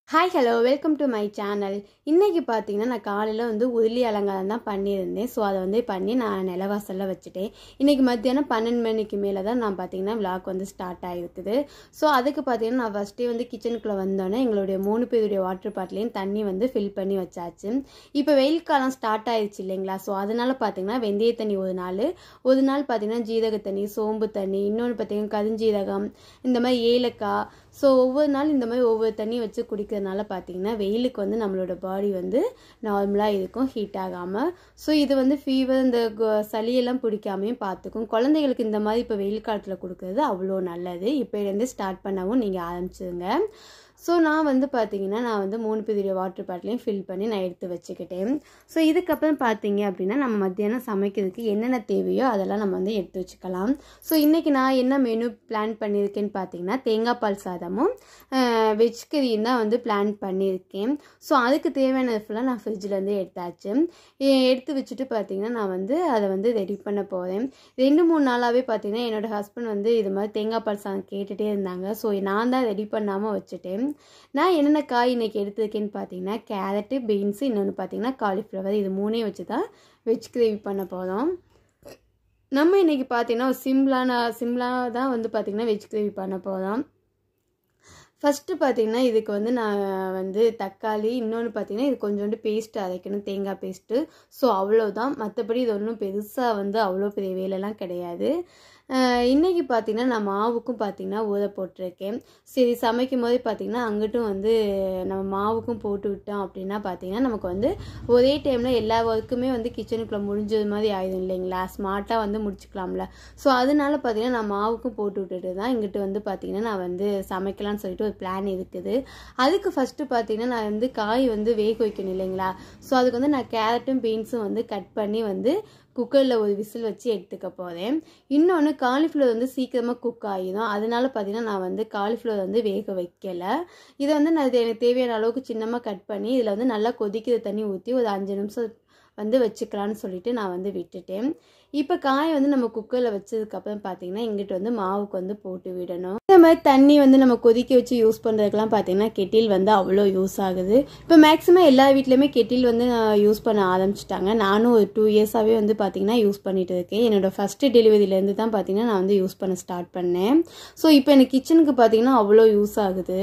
hi hello welcome to my channel இன்றைக்கி பார்த்தீங்கன்னா நான் காலையில் வந்து உருளி அலங்காரம் தான் பண்ணியிருந்தேன் ஸோ அதை வந்து பண்ணி நான் நிலவாசலில் வச்சுட்டேன் இன்றைக்கி மத்தியானம் பன்னெண்டு மணிக்கு மேலே தான் நான் பார்த்தீங்கன்னா விளாக் வந்து ஸ்டார்ட் ஆகிருக்குது ஸோ அதுக்கு பார்த்தீங்கன்னா நான் ஃபஸ்ட்டே வந்து கிச்சனுக்குள்ளே வந்தோன்னே எங்களுடைய மூணு பேருடைய வாட்டர் பாட்டிலையும் தண்ணி வந்து ஃபில் பண்ணி வச்சாச்சு இப்போ வெயில் காலம் ஸ்டார்ட் ஆயிடுச்சு இல்லைங்களா ஸோ அதனால் பார்த்தீங்கன்னா வெந்தய தண்ணி ஒரு நாள் ஒரு நாள் பார்த்தீங்கன்னா ஜீரக தண்ணி சோம்பு தண்ணி இன்னொன்று பார்த்தீங்கன்னா கருஞ்சீரகம் இந்த மாதிரி ஏலக்காய் ஸோ ஒவ்வொரு நாள் இந்த மாதிரி ஒவ்வொரு தண்ணி வச்சு குடிக்கிறதுனால பார்த்தீங்கன்னா வெயிலுக்கு வந்து நம்மளோட பாடி வந்து நார்மலாக இருக்கும் ஹீட் ஆகாமல் ஸோ இது வந்து ஃபீவர் இந்த கு- சளியெல்லாம் பிடிக்காமையும் பார்த்துக்கும் குழந்தைகளுக்கு இந்த மாதிரி இப்போ வெயில் காலத்தில் கொடுக்கறது அவ்வளோ நல்லது இப்போலேருந்து ஸ்டார்ட் பண்ணவும் நீங்கள் ஆரம்பிச்சிருங்க ஸோ நான் வந்து பார்த்தீங்கன்னா நான் வந்து மூணு பெரிய வாட்டர் பாட்டிலையும் ஃபில் பண்ணி நான் எடுத்து வச்சுக்கிட்டேன் ஸோ இதுக்கப்புறம் பார்த்தீங்க அப்படின்னா நம்ம மத்தியானம் சமைக்கிறதுக்கு என்னென்ன தேவையோ அதெல்லாம் நம்ம வந்து எடுத்து வச்சுக்கலாம் ஸோ இன்றைக்கி நான் என்ன மெனு பிளான் பண்ணியிருக்கேன்னு பார்த்தீங்கன்னா தேங்காய் பால் சாதமும் வெஜ் கறியும் தான் வந்து பிளான் பண்ணியிருக்கேன் ஸோ அதுக்கு தேவையானது ஃபுல்லாக நான் ஃப்ரிட்ஜிலேருந்து எடுத்தாச்சு எ- எடுத்து வச்சுட்டு பார்த்தீங்கன்னா நான் வந்து அதை வந்து ரெடி பண்ண போகிறேன் ரெண்டு மூணு நாளாகவே பார்த்தீங்கன்னா என்னோட ஹஸ்பண்ட் வந்து இது மாதிரி தேங்காய் பால் சாதம் கேட்டுகிட்டே இருந்தாங்க ஸோ நான் தான் ரெடி பண்ணாமல் வச்சுட்டேன் நான் என்னென்ன காய் இன்னைக்கு எடுத்திருக்கேன்னு பார்த்தீங்கன்னா கேரட்டு பீன்ஸு இன்னொன்று பார்த்தீங்கன்னா காலிஃப்ளவர் இது மூணையும் வச்சு தான் வெஜ் கிரேவி பண்ண போகிறோம் நம்ம இன்னைக்கு பார்த்தீங்கன்னா ஒரு சிம்பிளான சிம்பிளாக தான் வந்து பார்த்தீங்கன்னா வெஜ் கிரேவி பண்ண போகிறோம் ஃபஸ்ட்டு பார்த்தீங்கன்னா இதுக்கு வந்து நான் வந்து தக்காளி இன்னொன்று பார்த்தீங்கன்னா இது கொஞ்சோண்டு பேஸ்ட் அரைக்கணும் தேங்காய் பேஸ்ட்டு ஸோ அவ்வளோதான் மற்றபடி இது ஒன்றும் பெருசாக வந்து அவ்வளோ பெரிய வேலைலாம் கிடையாது அஹ் இன்னைக்கு பார்த்தீங்கன்னா நான் மாவுக்கும் பார்த்தீங்கன்னா ஊற போட்டிருக்கேன் சரி சமைக்கும் போதே பார்த்தீங்கன்னா அங்கிட்டும் வந்து நம்ம மாவுக்கும் போட்டு விட்டோம் அப்படின்னா பார்த்தீங்கன்னா நமக்கு வந்து ஒரே டைமில் எல்லா ஒர்க்குமே வந்து கிச்சனுக்குள்ளே முடிஞ்சது மாதிரி ஆயிடும் இல்லைங்களா ஸ்மார்ட்டாக வந்து முடிச்சுக்கலாம்ல ஸோ அதனால பார்த்தீங்கன்னா நான் மாவுக்கும் போட்டு விட்டுட்டு தான் இங்கிட்டு வந்து பார்த்தீங்கன்னா நான் வந்து சமைக்கலாம்னு சொல்லிட்டு ஒரு பிளான் இருக்குது அதுக்கு ஃபஸ்ட்டு பார்த்தீங்கன்னா நான் வந்து காய் வந்து வேக வைக்கணும் இல்லைங்களா ஸோ அதுக்கு வந்து நான் கேரட்டும் பீன்ஸும் வந்து கட் பண்ணி வந்து குக்கரில் ஒரு விசில் வச்சு எடுத்துக்க போகிறேன் இன்னொன்று காலிஃப்ளவர் வந்து சீக்கிரமாக குக் ஆகிடும் அதனால பார்த்தீங்கன்னா நான் வந்து காலிஃப்ளவர் வந்து வேக வைக்கல இதை வந்து நான் இது எனக்கு தேவையான அளவுக்கு சின்னமாக கட் பண்ணி இதில் வந்து நல்லா கொதிக்கிற தண்ணி ஊற்றி ஒரு அஞ்சு நிமிஷம் வந்து வச்சுக்கலான்னு சொல்லிட்டு நான் வந்து விட்டுட்டேன் இப்போ காய் வந்து நம்ம குக்கரில் வச்சதுக்கப்புறம் பார்த்தீங்கன்னா இங்கிட்டு வந்து மாவுக்கு வந்து போட்டு விடணும் இந்த மாதிரி தண்ணி வந்து நம்ம கொதிக்க வச்சு யூஸ் பண்ணுறதுக்கெலாம் பார்த்தீங்கன்னா கெட்டில் வந்து அவ்வளோ யூஸ் ஆகுது இப்போ மேக்ஸிமம் எல்லா வீட்லேயுமே கெட்டில் வந்து யூஸ் பண்ண ஆரம்பிச்சிட்டாங்க நானும் ஒரு டூ இயர்ஸாகவே வந்து பார்த்தீங்கன்னா யூஸ் பண்ணிட்டு இருக்கேன் என்னோட ஃபஸ்ட்டு டெலிவரியிலேருந்து தான் பார்த்தீங்கன்னா நான் வந்து யூஸ் பண்ண ஸ்டார்ட் பண்ணேன் ஸோ இப்போ எனக்கு கிச்சனுக்கு பார்த்தீங்கன்னா அவ்வளோ யூஸ் ஆகுது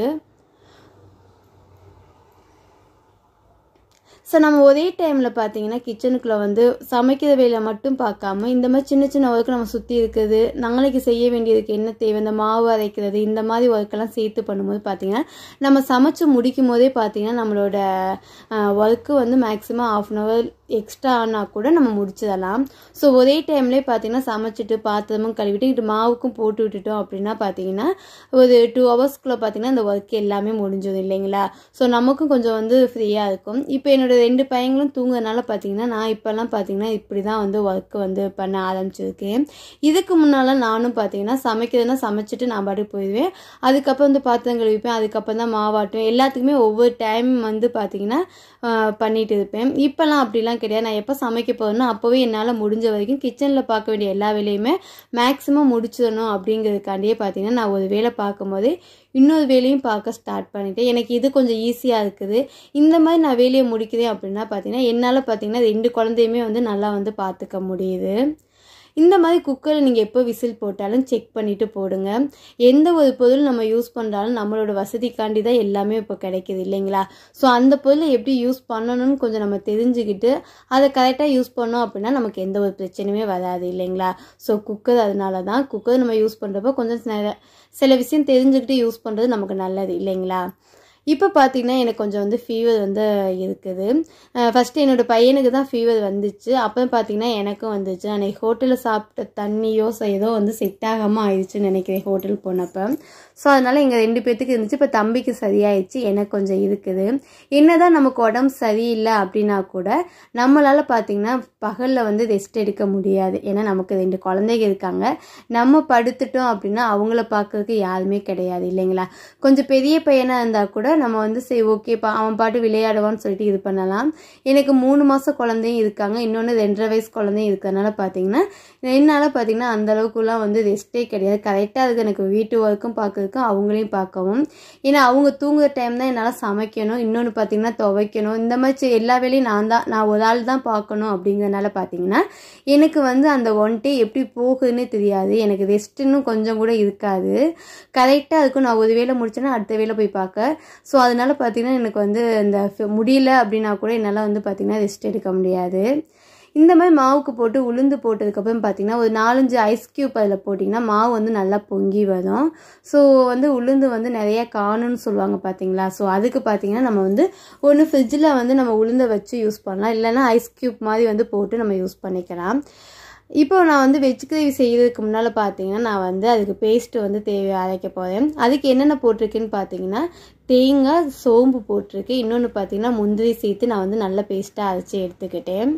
ஸோ நம்ம ஒரே டைமில் பார்த்தீங்கன்னா கிச்சனுக்குள்ளே வந்து சமைக்கிற வேலையை மட்டும் பார்க்காம இந்த மாதிரி சின்ன சின்ன ஒர்க்கு நம்ம சுற்றி இருக்குது நாளைக்கு செய்ய வேண்டியதுக்கு என்ன தேவை இந்த மாவு அரைக்கிறது இந்த மாதிரி ஒர்க்கெல்லாம் சேர்த்து பண்ணும்போது பார்த்தீங்கன்னா நம்ம சமைச்சு முடிக்கும் போதே பார்த்தீங்கன்னா நம்மளோட ஒர்க்கு வந்து maximum of an hour extra ஆனால் கூட நம்ம முடிச்சிடலாம் ஸோ ஒரே டைம்லேயே பார்த்தீங்கன்னா சமைச்சிட்டு பாத்திரமும் கழுவிட்டு இங்கிட்டு மாவுக்கும் போட்டு விட்டுட்டோம் அப்படின்னா பார்த்தீங்கன்னா ஒரு டூ ஹவர்ஸ்க்குள்ளே பார்த்தீங்கன்னா இந்த ஒர்க் எல்லாமே முடிஞ்சது இல்லைங்களா ஸோ நமக்கும் கொஞ்சம் வந்து ஃப்ரீயாக இருக்கும் இப்போ என்னோட ரெண்டு பையங்களும் தூங்குறதுனால பார்த்தீங்கன்னா நான் இப்போல்லாம் பார்த்தீங்கன்னா இப்படி தான் வந்து ஒர்க் வந்து பண்ண ஆரம்பிச்சிருக்கேன் இதுக்கு முன்னால் நானும் பார்த்தீங்கன்னா சமைக்கிறதுனா சமைச்சிட்டு நான் பாட்டுக்கு போயிடுவேன் அதுக்கப்புறம் வந்து பாத்திரம் கழுவிப்பேன் அதுக்கப்புறம் தான் மாவாட்டுவேன் எல்லாத்துக்குமே ஒவ்வொரு டைம் வந்து பார்த்தீங்கன்னா ஆஹ் பண்ணிட்டு இருப்பேன் இப்போல்லாம் அப்படிலாம் கிடையாது நான் எப்போ சமைக்க போகிறேனோ அப்போவே என்னால் முடிஞ்ச வரைக்கும் கிச்சனில் பார்க்க வேண்டிய எல்லா வேலையுமே மேக்ஸிமம் முடிச்சிடணும் அப்படிங்கிறதுக்காண்டியே பார்த்தீங்கன்னா நான் ஒரு வேலை பார்க்கும்போதே இன்னொரு வேலையும் பார்க்க ஸ்டார்ட் பண்ணிட்டேன் எனக்கு இது கொஞ்சம் ஈஸியாக இருக்குது இந்த மாதிரி நான் வேலையை முடிக்கிறேன் அப்படின்னா பார்த்தீங்கன்னா என்னால் பார்த்தீங்கன்னா ரெண்டு குழந்தையுமே வந்து நல்லா வந்து பார்த்துக்க முடியுது இந்த மாதிரி குக்கரில் நீங்கள் எப்போ விசில் போட்டாலும் செக் பண்ணிவிட்டு போடுங்க எந்த ஒரு பொருள் நம்ம யூஸ் பண்ணுறாலும் நம்மளோட வசதிக்காண்டி தான் எல்லாமே இப்போ கிடைக்குது இல்லைங்களா ஸோ அந்த பொருளை எப்படி யூஸ் பண்ணணும்னு கொஞ்சம் நம்ம தெரிஞ்சுக்கிட்டு அதை கரெக்டாக யூஸ் பண்ணோம் அப்படின்னா நமக்கு எந்த ஒரு பிரச்சனையுமே வராது இல்லைங்களா ஸோ குக்கர் அதனால தான் குக்கர் நம்ம யூஸ் பண்ணுறப்போ கொஞ்சம் சில- சில விஷயம் தெரிஞ்சுக்கிட்டு யூஸ் பண்ணுறது நமக்கு நல்லது இல்லைங்களா இப்போ பார்த்தீங்கன்னா எனக்கு கொஞ்சம் வந்து ஃபீவர் வந்து இருக்குது ஃபஸ்ட்டு என்னோட பையனுக்கு தான் ஃபீவர் வந்துச்சு அப்புறம் பார்த்தீங்கன்னா எனக்கும் வந்துச்சு நான் ஹோட்டலில் சாப்பிட்ட தண்ணியோ ச- ஏதோ வந்து செட் ஆகாமல் ஆயிடுச்சுன்னு நினைக்கிறேன் ஹோட்டல் போனப்போ ஸோ அதனால் எங்கள் ரெண்டு பேர்த்துக்கு இருந்துச்சு இப்போ தம்பிக்கு சரியாயிடுச்சு எனக்கு கொஞ்சம் இருக்குது என்னதான் நமக்கு உடம்பு சரியில்லை அப்படின்னா கூட நம்மளால் பார்த்தீங்கன்னா பகலில் வந்து ரெஸ்ட் எடுக்க முடியாது ஏன்னா நமக்கு ரெண்டு குழந்தைங்க இருக்காங்க நம்ம படுத்துட்டோம் அப்படின்னா அவங்கள பார்க்கறதுக்கு யாருமே கிடையாது இல்லைங்களா கொஞ்சம் பெரிய பையனாக இருந்தால் கூட நம்ம வந்து சரி ஓகேப்பா அவன் பாட்டு விளையாடுவான்னு சொல்லிட்டு இது பண்ணலாம் எனக்கு மூணு மாதம் குழந்தையும் இருக்காங்க இன்னொன்று ரெண்டரை வயசு குழந்தையும் இருக்கிறதுனால பார்த்தீங்கன்னா என்னால் பார்த்தீங்கன்னா அந்த அளவுக்குலாம் வந்து ரெஸ்ட்டே கிடையாது கரெக்டாக இருக்குது எனக்கு வீட்டு ஒர்க்கும் பார்க்கறதுக்கும் அவங்களையும் பார்க்கவும் ஏன்னா அவங்க தூங்குற டைம் தான் என்னால் சமைக்கணும் இன்னொன்று பார்த்தீங்கன்னா துவைக்கணும் இந்த மாதிரி செ- எல்லா வேலையும் நான் தான் நான் ஒரு ஆள் தான் பார்க்கணும் அப்படிங்கிறதுனால பார்த்தீங்கன்னா எனக்கு வந்து அந்த ஒன் டே எப்படி போகுதுன்னே தெரியாது எனக்கு ரெஸ்ட்டுன்னு கொஞ்சம் கூட இருக்காது கரெக்டாக இருக்கும் நான் ஒரு வேலை முடிச்சேன்னா அடுத்த வேலை போய் பார்க்க ஸோ அதனால பார்த்தீங்கன்னா எனக்கு வந்து இந்த ஃப- முடியல அப்படின்னா கூட என்னால் வந்து பார்த்தீங்கன்னா ரெஸ்ட் எடுக்க முடியாது இந்த மாதிரி மாவுக்கு போட்டு உளுந்து போட்டதுக்கப்புறம் பார்த்தீங்கன்னா ஒரு நாலஞ்சு ஐஸ் க்யூப் அதில் போட்டிங்கன்னா மாவு வந்து நல்லா பொங்கி வரும் ஸோ வந்து உளுந்து வந்து நிறைய காணும்னு சொல்லுவாங்க பார்த்தீங்களா ஸோ அதுக்கு பார்த்தீங்கன்னா நம்ம வந்து ஒன்று ஃப்ரிட்ஜில் வந்து நம்ம உளுந்தை வச்சு யூஸ் பண்ணலாம் இல்லைன்னா ஐஸ் க்யூப் மாதிரி வந்து போட்டு நம்ம யூஸ் பண்ணிக்கலாம் இப்போ நான் வந்து வெஜ் கிரேவி செய்யறதுக்கு முன்னால் பார்த்தீங்கன்னா நான் வந்து அதுக்கு பேஸ்ட்டு வந்து தேவை அரைக்க போகிறேன் அதுக்கு என்னென்ன போட்டிருக்குன்னு பார்த்தீங்கன்னா தேங்காய் சோம்பு போட்டிருக்கு இன்னொன்று பார்த்தீங்கன்னா முந்திரி சேர்த்து நான் வந்து நல்ல பேஸ்ட்டாக அரைச்சி எடுத்துக்கிட்டேன்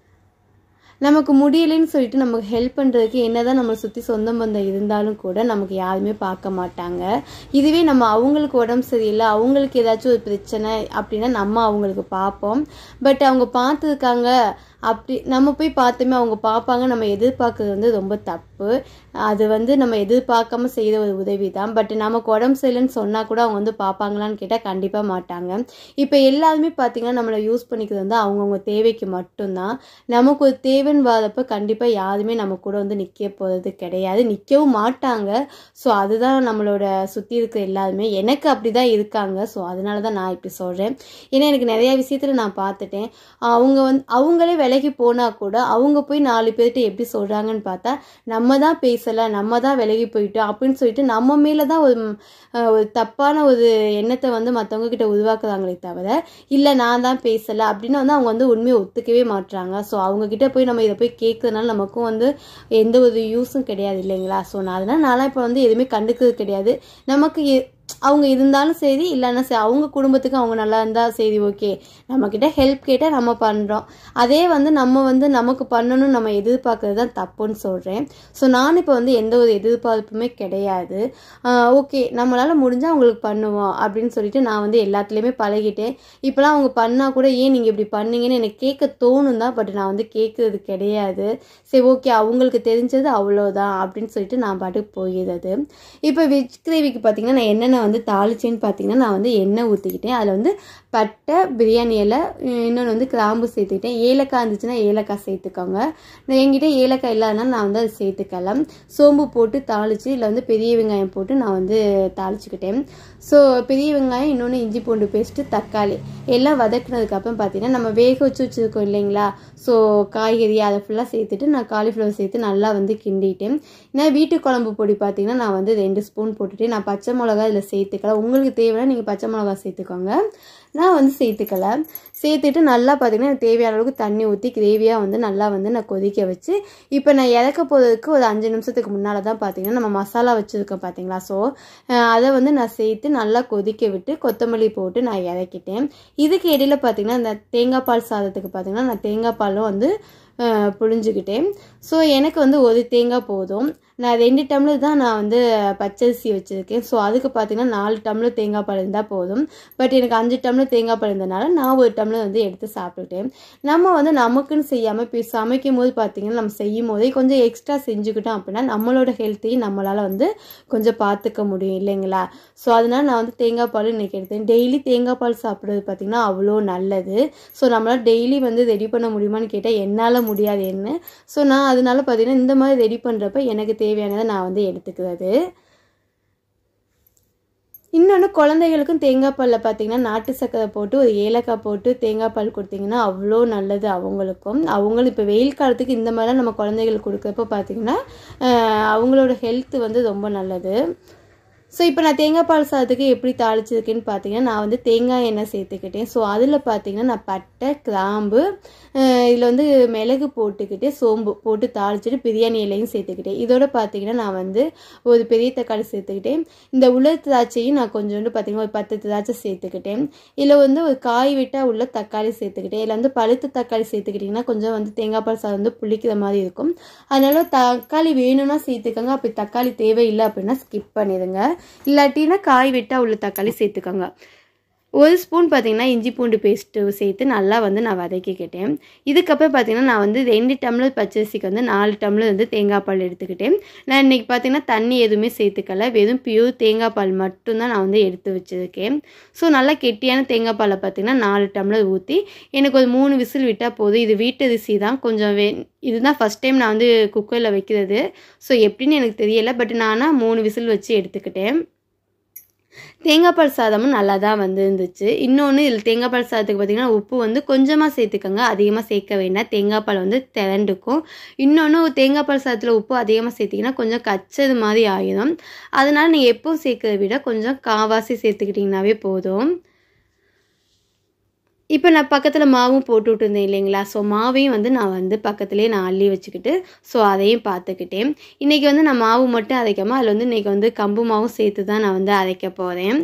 நமக்கு முடியலைன்னு சொல்லிட்டு நமக்கு ஹெல்ப் பண்ணுறதுக்கு என்னதான் நம்மளை சுற்றி சொந்த பந்தம் இருந்தாலும் கூட நமக்கு யாருமே பார்க்க மாட்டாங்க இதுவே நம்ம அவங்களுக்கு உடம்பு சரியில்லை அவங்களுக்கு ஏதாச்சும் ஒரு பிரச்சனை அப்படின்னா நம்ம அவங்களுக்கு பார்ப்போம் பட் அவங்க பார்த்துருக்காங்க அப்படி நம்ம போய் பார்த்தோமே அவங்க பார்ப்பாங்க நம்ம எதிர்பார்க்கறது வந்து ரொம்ப தப்பு அது வந்து நம்ம எதிர்பார்க்காம செய்கிற ஒரு உதவி தான் பட் நமக்கு உடம்பு சரியில்லைன்னு சொன்னால் கூட அவங்க வந்து பார்ப்பாங்களான்னு கேட்டால் கண்டிப்பாக மாட்டாங்க இப்போ எல்லாருமே பார்த்தீங்கன்னா நம்மளை யூஸ் பண்ணிக்கிறது வந்து அவங்கவுங்க தேவைக்கு மட்டும்தான் நமக்கு ஒரு தேவைன்னு வரப்ப கண்டிப்பாக யாருமே நம்ம கூட வந்து நிற்க போகிறது கிடையாது நிற்கவும் மாட்டாங்க ஸோ அதுதான் நம்மளோட சுற்றி இருக்கிற எல்லாருமே எனக்கு அப்படி தான் இருக்காங்க ஸோ அதனால தான் நான் இப்படி சொல்கிறேன் ஏன்னா எனக்கு நிறைய விஷயத்தில் நான் பார்த்துட்டேன் அவங்க வந்து அவங்களே விலைக்கு போனால் கூட அவங்க போய் நாலு பேர்கிட்ட எப்படி சொல்கிறாங்கன்னு பார்த்தா நம்ம தான் பேசலை நம்ம தான் விலகி போயிட்டோம் அப்படின்னு சொல்லிட்டு நம்ம மேலே தான் ஒரு ம், அஹ், ஒரு தப்பான ஒரு எண்ணத்தை வந்து மற்றவங்க கிட்ட உருவாக்குறாங்களே தவிர இல்லை நான் தான் பேசலை அப்படின்னு வந்து அவங்க வந்து உண்மையை ஒத்துக்கவே மாட்றாங்க ஸோ அவங்க கிட்ட போய் நம்ம இதை போய் கேட்கறதுனால நமக்கும் வந்து எந்த ஒரு யூஸும் கிடையாது இல்லைங்களா ஸோ நான் அதனால நான்லாம் இப்போ வந்து எதுவுமே கண்டுக்கிறது கிடையாது நமக்கு எ- அவங்க இருந்தாலும் சரி இல்லைன்னா சரி அவங்க குடும்பத்துக்கு அவங்க நல்லா இருந்தால் சரி ஓகே நம்மக்கிட்ட ஹெல்ப் கேட்டால் நம்ம பண்ணுறோம் அதே வந்து நம்ம வந்து நமக்கு பண்ணணும்னு நம்ம எதிர்பார்க்கறது தான் தப்புன்னு சொல்கிறேன் ஸோ நான் இப்போ வந்து எந்த ஒரு எதிர்பார்ப்புமே கிடையாது ஓகே நம்மளால் முடிஞ்சால் அவங்களுக்கு பண்ணுவோம் அப்படின்னு சொல்லிட்டு நான் வந்து எல்லாத்துலேயுமே பழகிட்டேன் இப்போலாம் அவங்க பண்ணால் கூட ஏன் நீங்கள் இப்படி பண்ணீங்கன்னு எனக்கு கேட்க தோணும் தான் பட் நான் வந்து கேட்குறது கிடையாது சரி ஓகே அவங்களுக்கு தெரிஞ்சது அவ்வளோதான் அப்படின்னு சொல்லிட்டு நான் பாட்டுக்கு போயிடுறது இப்போ வெஜ் கிரேவிக்கு பார்த்தீங்கன்னா நான் என்னென்ன வந்து தாளிச்சேன்னு பார்த்தீங்கன்னா நான் வந்து எண்ணெய் ஊற்றிக்கிட்டேன் அதில் வந்து பட்டை பிரியாணி இலை இன்னொன்று வந்து கிராம்பு சேர்த்துக்கிட்டேன் ஏலக்காய் இருந்துச்சுன்னா ஏலக்காய் சேர்த்துக்கோங்க நான் என்கிட்ட ஏலக்காய் இல்லாதனால நான் வந்து அதை சேர்த்துக்கலாம் சோம்பு போட்டு தாளித்து இதில் வந்து பெரிய வெங்காயம் போட்டு நான் வந்து தாளிச்சுக்கிட்டேன் ஸோ பெரிய வெங்காயம் இன்னொன்று இஞ்சி பூண்டு பேஸ்ட்டு தக்காளி எல்லாம் வதக்குனதுக்கப்புறம் பார்த்தீங்கன்னா நம்ம வேக வச்சு வச்சுருக்கோம் இல்லைங்களா ஸோ காய்கறி அதை ஃபுல்லாக சேர்த்துட்டு நான் காலிஃப்ளவர் சேர்த்து நல்லா வந்து கிண்டிட்டேன் நான் வீட்டு குழம்பு பொடி பார்த்தீங்கன்னா நான் வந்து ரெண்டு ஸ்பூன் போட்டுட்டு நான் பச்சை மிளகா இதில் சேர்த்துக்கலாம் உங்களுக்கு தேவைன்னா நீங்கள் பச்சை மிளகா சேர்த்துக்கோங்க நான் வந்து சேர்த்துக்கல சேர்த்துட்டு நல்லா பார்த்தீங்கன்னா எனக்கு தேவையான அளவுக்கு தண்ணி ஊற்றி கிரேவியாக வந்து நல்லா வந்து நான் கொதிக்க வச்சு இப்போ நான் இறக்க போகிறதுக்கு ஒரு அஞ்சு நிமிஷத்துக்கு முன்னால் தான் பார்த்தீங்கன்னா நம்ம மசாலா வச்சுருக்கோம் பார்த்தீங்களா ஸோ அதை வந்து நான் சேர்த்து நல்லா கொதிக்க விட்டு கொத்தமல்லி போட்டு நான் இறக்கிட்டேன் இதுக்கு இடையில பார்த்தீங்கன்னா இந்த தேங்காய் பால் சாதத்துக்கு பார்த்தீங்கன்னா நான் தேங்காய் பாலும் வந்து அஹ், புழிஞ்சுக்கிட்டேன் ஸோ எனக்கு வந்து ஒரு தேங்காய் போதும் நான் ரெண்டு டம்ளர் தான் நான் வந்து பச்சரிசி வச்சுருக்கேன் ஸோ அதுக்கு பார்த்தீங்கன்னா நாலு டம்ளர் தேங்காய் பால் இருந்தால் போதும் பட் எனக்கு அஞ்சு டம்ளர் தேங்காய் பால் இருந்தனால நான் ஒரு டம்ளர் வந்து எடுத்து சாப்பிட்டுட்டேன் நம்ம வந்து நமக்குன்னு செய்யாமல் இப்போ சமைக்கும் போது பார்த்தீங்கன்னா நம்ம செய்யும் போதே கொஞ்சம் எக்ஸ்ட்ரா செஞ்சுக்கிட்டோம் அப்படின்னா நம்மளோட ஹெல்த்தையும் நம்மளால் வந்து கொஞ்சம் பார்த்துக்க முடியும் இல்லைங்களா ஸோ அதனால நான் வந்து தேங்காய் பால் இன்னைக்கு எடுத்தேன் டெய்லி தேங்காய் பால் சாப்பிட்றது பார்த்தீங்கன்னா அவ்வளோ நல்லது ஸோ நம்மளால் டெய்லி வந்து ரெடி பண்ண முடியுமான்னு கேட்டால் என்னால் முடியாது என்ன ஸோ நான் அதனால பார்த்தீங்கன்னா இந்த மாதிரி ரெடி பண்ணுறப்ப எனக்கு தேவையானதை நான் வந்து எடுத்துக்கிறது இன்னொன்று குழந்தைகளுக்கும் தேங்காய் பாலில் பார்த்தீங்கன்னா நாட்டு சர்க்கரை போட்டு ஒரு ஏலக்காய் போட்டு தேங்காய் பால் கொடுத்தீங்கன்னா அவ்வளோ நல்லது அவங்களுக்கும் அவங்களும் இப்போ வெயில் காலத்துக்கு இந்த மாதிரிலாம் நம்ம குழந்தைகளுக்கு கொடுக்குறப்ப பார்த்தீங்கன்னா ஆஹ், அவங்களோட ஹெல்த் வந்து ரொம்ப நல்லது ஸோ இப்போ நான் தேங்காய் பால் சாதத்துக்கு எப்படி தாளிச்சிருக்கேன்னு பார்த்தீங்கன்னா நான் வந்து தேங்காய் எண்ணெய் சேர்த்துக்கிட்டேன் ஸோ அதில் பார்த்தீங்கன்னா நான் பட்டை கிராம்பு இதில் வந்து மிளகு போட்டுக்கிட்டு சோம்பு போட்டு தாளிச்சிட்டு பிரியாணி இலையும் சேர்த்துக்கிட்டேன் இதோட பார்த்தீங்கன்னா நான் வந்து ஒரு பெரிய தக்காளி சேர்த்துக்கிட்டேன் இந்த உலர் திராட்சையும் நான் கொஞ்சோண்டு பார்த்தீங்கன்னா ஒரு பத்து திராட்சை சேர்த்துக்கிட்டேன் இதில் வந்து ஒரு காய் விட்டால் உள்ள தக்காளி சேர்த்துக்கிட்டேன் இதில் வந்து பழுத்த தக்காளி சேர்த்துக்கிட்டிங்கன்னா கொஞ்சம் வந்து தேங்காய் பால் சாதம் வந்து புளிக்கிற மாதிரி இருக்கும் அதனால தக்காளி வேணும்னா சேர்த்துக்கோங்க அப்படி தக்காளி தேவையில்லை அப்படின்னா ஸ்கிப் பண்ணிடுங்க இல்லாட்டினா காய் வெட்டா உள்ள தக்காளி சேர்த்துக்கோங்க ஒரு ஸ்பூன் பார்த்திங்கன்னா இஞ்சி பூண்டு பேஸ்ட்டு சேர்த்து நல்லா வந்து நான் வதக்கிக்கிட்டேன் இதுக்கப்புறம் பார்த்திங்கன்னா நான் வந்து ரெண்டு டம்ளர் பச்சரிசிக்கு வந்து நாலு டம்ளர் வந்து தேங்காய் பால் எடுத்துக்கிட்டேன் நான் இன்றைக்கி பார்த்திங்கன்னா தண்ணி எதுவுமே சேர்த்துக்கல வெறும் பியூர் தேங்காய் பால் மட்டும்தான் நான் வந்து எடுத்து வச்சுருக்கேன் ஸோ நல்லா கெட்டியான தேங்காய் பாலை பார்த்திங்கன்னா நாலு டம்ளர் ஊற்றி எனக்கு ஒரு மூணு விசில் விட்டால் போதும் இது வீட்டரிசி தான் கொஞ்சம் வே இதுதான் ஃபஸ்ட் டைம் நான் வந்து குக்கரில் வைக்கிறது ஸோ எப்படின்னு எனக்கு தெரியலை பட் நானாக மூணு விசில் வச்சு எடுத்துக்கிட்டேன் தேங்காய் பால் சாதமும் நல்லா தான் வந்து இருந்துச்சு இன்னொன்று இதில் தேங்காய் பால் சாதத்துக்கு பார்த்திங்கன்னா உப்பு வந்து கொஞ்சமாக சேர்த்துக்கோங்க அதிகமாக சேர்க்க வேண்டாம் தேங்காய் பால் வந்து திரண்டுக்கும் இன்னொன்று தேங்காய் பால் சாதத்தில் உப்பு அதிகமாக சேர்த்திங்கன்னா கொஞ்சம் கச்சது மாதிரி ஆகிடும் அதனால் நீங்கள் எப்பவும் சேர்க்கறத விட கொஞ்சம் காவாசி சேர்த்துக்கிட்டிங்கனாவே போதும் இப்போ நான் பக்கத்தில் மாவும் போட்டு விட்டுருந்தேன் இல்லைங்களா ஸோ மாவையும் வந்து நான் வந்து பக்கத்துலேயே நான் அள்ளி வச்சுக்கிட்டு ஸோ அதையும் பார்த்துக்கிட்டேன் இன்றைக்கி வந்து நான் மாவு மட்டும் அரைக்காமல் அதில் வந்து இன்றைக்கி வந்து கம்பு மாவும் சேர்த்து தான் நான் வந்து அரைக்க போகிறேன்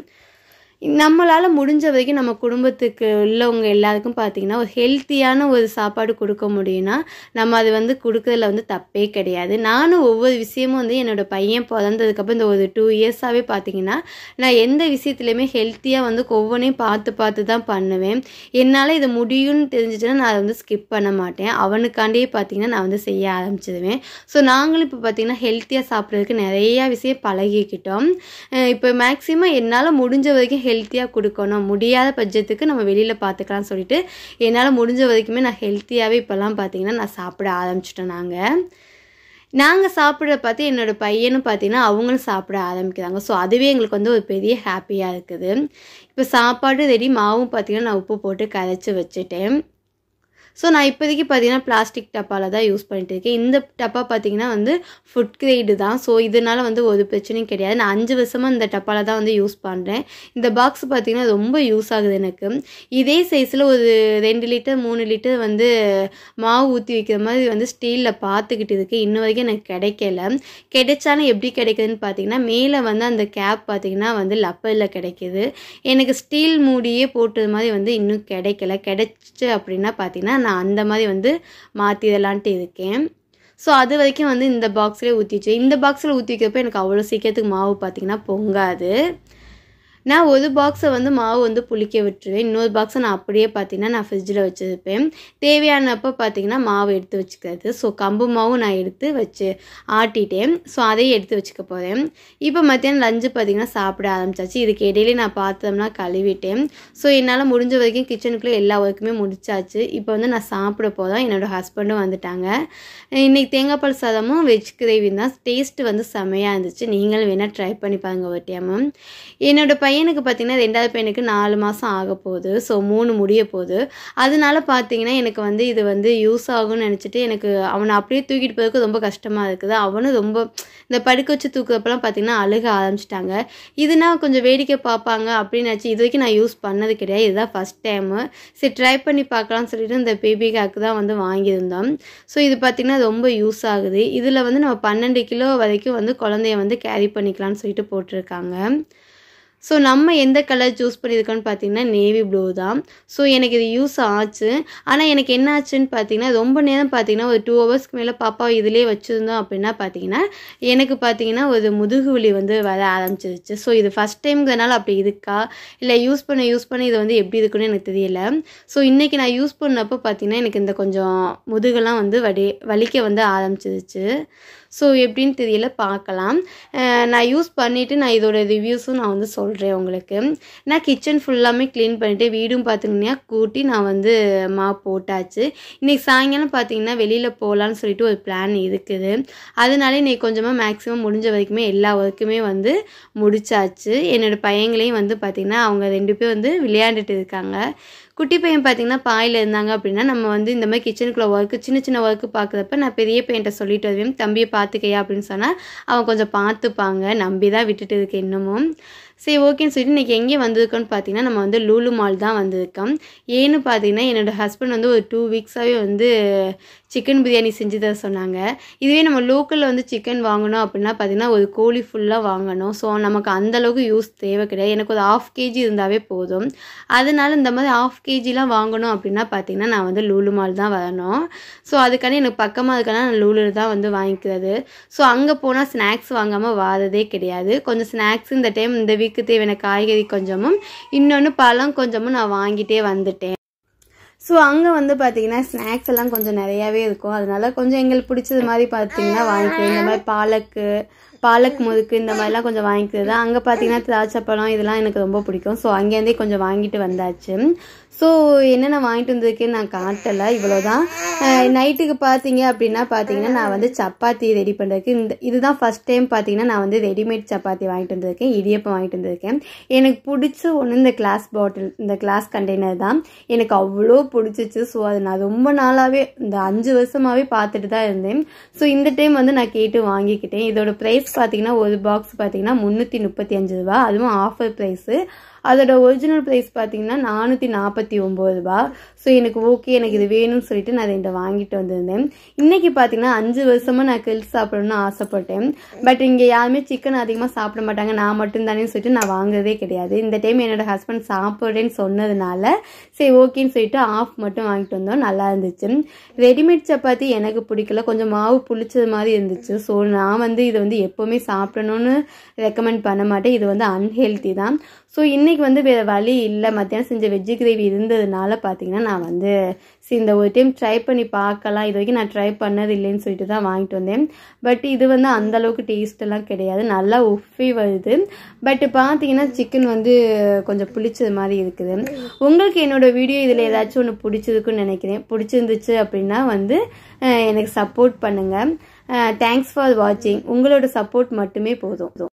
நம்மளால் முடிஞ்ச வரைக்கும் நம்ம குடும்பத்துக்கு உள்ளவங்க எல்லாருக்கும் பார்த்திங்கன்னா ஒரு ஹெல்த்தியான ஒரு சாப்பாடு கொடுக்க முடியும்னா நம்ம அது வந்து கொடுக்கறதுல வந்து தப்பே கிடையாது நானும் ஒவ்வொரு விஷயமும் வந்து என்னோடய பையன் பிறந்ததுக்கப்புறம் இந்த ஒரு டூ இயர்ஸாகவே பார்த்திங்கன்னா நான் எந்த விஷயத்துலையுமே ஹெல்த்தியாக வந்து ஒவ்வொன்றையும் பார்த்து பார்த்து தான் பண்ணுவேன் என்னால் இது முடியும்னு தெரிஞ்சிச்சுன்னா நான் அதை வந்து ஸ்கிப் பண்ண மாட்டேன் அவனுக்காண்டியே பார்த்திங்கன்னா நான் வந்து செய்ய ஆரம்பிச்சிடுவேன் ஸோ நாங்களும் இப்போ பார்த்திங்கன்னா ஹெல்த்தியாக சாப்பிட்றதுக்கு நிறையா விஷயம் பழகிக்கிட்டோம் இப்போ மேக்ஸிமம் என்னால் முடிஞ்ச வரைக்கும் ஹெல்த்தியாக கொடுக்கணும் முடியாத பட்சத்துக்கு நம்ம வெளியில் பார்த்துக்கலாம்னு சொல்லிட்டு என்னால் முடிஞ்ச வரைக்குமே நான் ஹெல்த்தியாகவே இப்போல்லாம் பார்த்தீங்கன்னா நான் சாப்பிட ஆரம்பிச்சிட்டோம் நாங்கள் நாங்கள் சாப்பிட்ற பார்த்து என்னோடய பையனும் பார்த்தீங்கன்னா அவங்களும் சாப்பிட ஆரம்பிக்கிறாங்க ஸோ அதுவே எங்களுக்கு வந்து ஒரு பெரிய ஹாப்பியாக இருக்குது இப்போ சாப்பாடு ரெடி மாவும் பார்த்தீங்கன்னா நான் உப்பு போட்டு கரைச்சி வச்சுட்டேன் ஸோ நான் இப்போதைக்கு பார்த்தீங்கன்னா பிளாஸ்டிக் டப்பாவில் தான் யூஸ் பண்ணிட்டு இருக்கேன் இந்த டப்பா பார்த்தீங்கன்னா வந்து ஃபுட் கிரேடு தான் ஸோ இதனால் வந்து ஒரு பிரச்சனையும் கிடையாது நான் அஞ்சு வருஷமாக இந்த டப்பாவில் தான் வந்து யூஸ் பண்ணுறேன் இந்த பாக்ஸ் பார்த்தீங்கன்னா ரொம்ப யூஸ் ஆகுது எனக்கு இதே சைஸில் ஒரு ரெண்டு லிட்டர் மூணு லிட்டர் வந்து மாவு ஊற்றி வைக்கிற மாதிரி வந்து ஸ்டீலில் பார்த்துக்கிட்டு இருக்கேன் இன்ன வரைக்கும் எனக்கு கிடைக்கல கிடைச்சாலும் எப்படி கிடைக்குதுன்னு பார்த்தீங்கன்னா மேலே வந்து அந்த கேப் பார்த்தீங்கன்னா வந்து லப்பரில் கிடைக்கிது எனக்கு ஸ்டீல் மூடியே போட்டது மாதிரி வந்து இன்னும் கிடைக்கல கிடைச்சு அப்படின்னா பார்த்தீங்கன்னா நான் அந்த மாதிரி வந்து மாற்றிடலான்ட்டு இருக்கேன் ஸோ அது வரைக்கும் வந்து இந்த பாக்ஸ்லேயே ஊற்றி வச்சு இந்த பாக்ஸில் ஊற்றி வைக்கிறப்ப எனக்கு அவ்வளோ சீக்கிரத்துக்கு மாவு பார்த்திங்கன்னா பொங்காது நான் ஒரு பாக்ஸை வந்து மாவு வந்து புளிக்க விட்டுருவேன் இன்னொரு பாக்ஸை நான் அப்படியே பார்த்தீங்கன்னா நான் ஃப்ரிட்ஜில் வச்சுருப்பேன் தேவையானப்போ பார்த்தீங்கன்னா மாவு எடுத்து வச்சுக்கிறது ஸோ கம்பு மாவும் நான் எடுத்து வச்சு ஆட்டிட்டேன் ஸோ அதையும் எடுத்து வச்சுக்க போகிறேன் இப்போ மத்தியானம் லஞ்சு பார்த்தீங்கன்னா சாப்பிட ஆரம்பிச்சாச்சு இதுக்கு இடையிலே நான் பார்த்தோம்னா கழுவிட்டேன் ஸோ என்னால் முடிஞ்ச வரைக்கும் கிச்சனுக்குள்ளே எல்லா ஒர்க்குமே முடிச்சாச்சு இப்போ வந்து நான் சாப்பிட போதும் என்னோடய ஹஸ்பண்டும் வந்துட்டாங்க இன்றைக்கி தேங்காய் பால் சாதமும் வெஜ் கிரேவி தான் டேஸ்ட்டு வந்து செமையாக இருந்துச்சு நீங்களும் வேணால் ட்ரை பண்ணி பாருங்க ஒரு டைம் என்னோட பையனுக்கு பார்த்தீங்கன்னா ரெண்டாவது பையனுக்கு நாலு மாதம் ஆக போகுது ஸோ மூணு முடிய போகுது அதனால பார்த்தீங்கன்னா எனக்கு வந்து இது வந்து யூஸ் ஆகும்னு நினச்சிட்டு எனக்கு அவனை அப்படியே தூக்கிட்டு போகிறதுக்கு ரொம்ப கஷ்டமாக இருக்குது அவனும் ரொம்ப இந்த படுக்க வச்சு தூக்குறப்பெல்லாம் பார்த்தீங்கன்னா அழுக ஆரம்பிச்சிட்டாங்க இதுனா கொஞ்சம் வேடிக்கை பார்ப்பாங்க அப்படின்னு நினச்சி இது வரைக்கும் நான் யூஸ் பண்ணது கிடையாது இதுதான் ஃபஸ்ட் டைமு சரி ட்ரை பண்ணி பார்க்கலாம்னு சொல்லிட்டு இந்த பேபி கேக்கு தான் வந்து வாங்கியிருந்தோம் ஸோ இது பார்த்திங்கன்னா ரொம்ப யூஸ் ஆகுது இதில் வந்து நம்ம பன்னெண்டு கிலோ வரைக்கும் வந்து குழந்தைய வந்து கேரி பண்ணிக்கலாம்னு சொல்லிட்டு போட்டிருக்காங்க ஸோ நம்ம எந்த கலர் சூஸ் பண்ணியிருக்கோன்னு பார்த்தீங்கன்னா நேவி ப்ளூ தான் ஸோ எனக்கு இது யூஸ் ஆச்சு ஆனால் எனக்கு என்ன ஆச்சுன்னு பார்த்தீங்கன்னா ரொம்ப நேரம் பார்த்தீங்கன்னா ஒரு டூ ஹவர்ஸ்க்கு மேலே பாப்பா இதிலே வச்சுருந்தோம் அப்படின்னா பார்த்தீங்கன்னா எனக்கு பார்த்தீங்கன்னா ஒரு முதுகு வலி வந்து வர ஆரம்பிச்சிருச்சு ஸோ இது ஃபஸ்ட் டைம்ங்கிறனால அப்படி இருக்கா இல்லை யூஸ் பண்ண யூஸ் பண்ண இது வந்து எப்படி இருக்குன்னு எனக்கு தெரியல ஸோ இன்றைக்கி நான் யூஸ் பண்ணப்போ பார்த்தீங்கன்னா எனக்கு இந்த கொஞ்சம் முதுகெல்லாம் வந்து வடி வலிக்க வந்து ஆரம்பிச்சிருச்சு ஸோ எப்படின்னு தெரியல பார்க்கலாம் அஹ் நான் யூஸ் பண்ணிவிட்டு நான் இதோட ரிவ்யூஸும் நான் வந்து சொல்கிறேன் உங்களுக்கு நான் கிச்சன் ஃபுல்லாமே க்ளீன் பண்ணிவிட்டு வீடும் பார்த்திங்கன்னா கூட்டி நான் வந்து மா போட்டாச்சு இன்றைக்கி சாயங்காலம் பார்த்தீங்கன்னா வெளியில் போகலான்னு சொல்லிட்டு ஒரு பிளான் இருக்குது அதனால இன்னைக்கு கொஞ்சமாக மேக்ஸிமம் முடிஞ்ச வரைக்குமே எல்லா ஒர்க்குமே வந்து முடிச்சாச்சு என்னோடய பையங்களையும் வந்து பார்த்திங்கன்னா அவங்க ரெண்டு பேர் வந்து விளையாண்டுட்டு இருக்காங்க குட்டி பையன் பார்த்தீங்கன்னா பாயில் இருந்தாங்க அப்படின்னா நம்ம வந்து இந்த மாதிரி கிச்சனுக்குள்ளே ஒர்க்கு சின்ன சின்ன ஒர்க்கு பார்க்குறப்ப நான் பெரிய பையன்ட்ட சொல்லிட்டு வருவேன் தம்பியை பார்த்துக்கையா அப்படின்னு சொன்னால் அவன் கொஞ்சம் பார்த்துப்பாங்க நம்பி தான் விட்டுட்டு இருக்கு இன்னமும் சரி ஓகேன்னு சொல்லிட்டு இன்றைக்கி எங்கே வந்திருக்கோன்னு பார்த்தீங்கன்னா நம்ம வந்து லூலு மால் தான் வந்திருக்கோம் ஏன்னு பார்த்தீங்கன்னா என்னோடய ஹஸ்பண்ட் வந்து ஒரு டூ வீக்ஸாகவே வந்து சிக்கன் பிரியாணி செஞ்சு தர சொன்னாங்க இதுவே நம்ம லோக்கலில் வந்து சிக்கன் வாங்கணும் அப்படின்னா பார்த்தீங்கன்னா ஒரு கோழி ஃபுல்லாக வாங்கணும் ஸோ நமக்கு அந்தளவுக்கு யூஸ் தேவை கிடையாது எனக்கு ஒரு ஆஃப் கேஜி இருந்தாவே போதும் அதனால இந்த மாதிரி ஆஃப் கேஜிலாம் வாங்கணும் அப்படின்னா பார்த்தீங்கன்னா நான் வந்து லூலு மால் தான் வரணும் ஸோ அதுக்கான எனக்கு பக்கமாக இருக்கனா நான் லூலு தான் வந்து வாங்கிக்கிறது ஸோ அங்கே போனால் ஸ்நாக்ஸ் வாங்காமல் வாரதே கிடையாது கொஞ்சம் ஸ்நாக்ஸ் இந்த டைம் இந்த வீக் வீட்டுக்கு தேவையான காய்கறி கொஞ்சமும் இன்னொன்று பழம் கொஞ்சமும் நான் வாங்கிட்டே வந்துட்டேன் ஸோ அங்கே வந்து பார்த்தீங்கன்னா ஸ்நாக்ஸ் எல்லாம் கொஞ்சம் நிறையாவே இருக்கும் அதனால கொஞ்சம் எங்களுக்கு பிடிச்சது மாதிரி பார்த்தீங்கன்னா வாங்கிக்கிறேன் இந்த மாதிரி பாலக்கு பாலக் முறுக்கு இந்த மாதிரிலாம் கொஞ்சம் வாங்கிக்கிறது அங்கே பார்த்தீங்கன்னா திராட்சை பழம் இதெல்லாம் எனக்கு ரொம்ப பிடிக்கும் ஸோ அங்கேருந்தே கொஞ்சம் வாங்கிட்டு வந்தாச்சு ஸோ என்னென்ன வாங்கிட்டு வந்திருக்கேன்னு நான் காட்டலை இவ்வளோதான் நைட்டுக்கு பார்த்தீங்க அப்படின்னா பார்த்தீங்கன்னா நான் வந்து சப்பாத்தி ரெடி பண்ணுறதுக்கு இந்த இதுதான் ஃபஸ்ட் டைம் பார்த்தீங்கன்னா நான் வந்து ரெடிமேட் சப்பாத்தி வாங்கிட்டு வந்திருக்கேன் இடியப்பம் வாங்கிட்டு வந்திருக்கேன் எனக்கு பிடிச்ச ஒன்று இந்த கிளாஸ் பாட்டில் இந்த கிளாஸ் கண்டெய்னர் தான் எனக்கு அவ்வளோ பிடிச்சிச்சு ஸோ அது நான் ரொம்ப நாளாகவே இந்த அஞ்சு வருஷமாகவே பார்த்துட்டு தான் இருந்தேன் ஸோ இந்த டைம் வந்து நான் கேட்டு வாங்கிக்கிட்டேன் இதோட ப்ரைஸ் பார்த்தீங்கன்னா ஒரு பாக்ஸ் பார்த்தீங்கன்னா முந்நூற்றி முப்பத்தி அஞ்சு ரூபா அதுவும் ஆஃபர் ப்ரைஸு அதோட ஒரிஜினல் ப்ரைஸ் பார்த்தீங்கன்னா நானூற்றி நாற்பத்தி ஒம்பது ரூபா ஸோ எனக்கு ஓகே எனக்கு இது வேணும்னு சொல்லிட்டு நான் இதை வாங்கிட்டு வந்திருந்தேன் இன்றைக்கி பார்த்தீங்கன்னா அஞ்சு வருஷமாக நான் கில் சாப்பிடணும்னு ஆசைப்பட்டேன் பட் இங்கே யாருமே சிக்கன் அதிகமாக சாப்பிட மாட்டாங்க நான் மட்டும்தானே சொல்லிட்டு நான் வாங்குறதே கிடையாது இந்த டைம் என்னோட ஹஸ்பண்ட் சாப்பிட்றேன்னு சொன்னதுனால சரி ஓகேன்னு சொல்லிட்டு ஆஃப் மட்டும் வாங்கிட்டு வந்தோம் நல்லா இருந்துச்சு ரெடிமேட் சப்பாத்தி எனக்கு பிடிக்கல கொஞ்சம் மாவு புளிச்சது மாதிரி இருந்துச்சு ஸோ நான் வந்து இதை வந்து எப்போவுமே சாப்பிடணும்னு ரெக்கமெண்ட் பண்ண மாட்டேன் இது வந்து அன்ஹெல்த்தி தான் ஸோ இன்றைக்கி வந்து வேறு வழி இல்லை மத்தியானம் செஞ்ச வெஜ்ஜு கிரேவி இருந்ததுனால பார்த்தீங்கன்னா நான் வந்து சரி இந்த ஒரு டைம் ட்ரை பண்ணி பார்க்கலாம் இது வரைக்கும் நான் ட்ரை பண்ணது இல்லைன்னு சொல்லிட்டு தான் வாங்கிட்டு வந்தேன் பட் இது வந்து அந்த அளவுக்கு டேஸ்ட்டெல்லாம் கிடையாது நல்லா உஃபி வருது பட் பார்த்தீங்கன்னா சிக்கன் வந்து கொஞ்சம் பிடிச்சது மாதிரி இருக்குது உங்களுக்கு என்னோட வீடியோ இதில் ஏதாச்சும் ஒன்று பிடிச்சிருக்குன்னு நினைக்கிறேன் பிடிச்சிருந்துச்சு அப்படின்னா வந்து எனக்கு சப்போர்ட் பண்ணுங்கள் தேங்க்ஸ் ஃபார் வாட்சிங் உங்களோட சப்போர்ட் மட்டுமே போதும்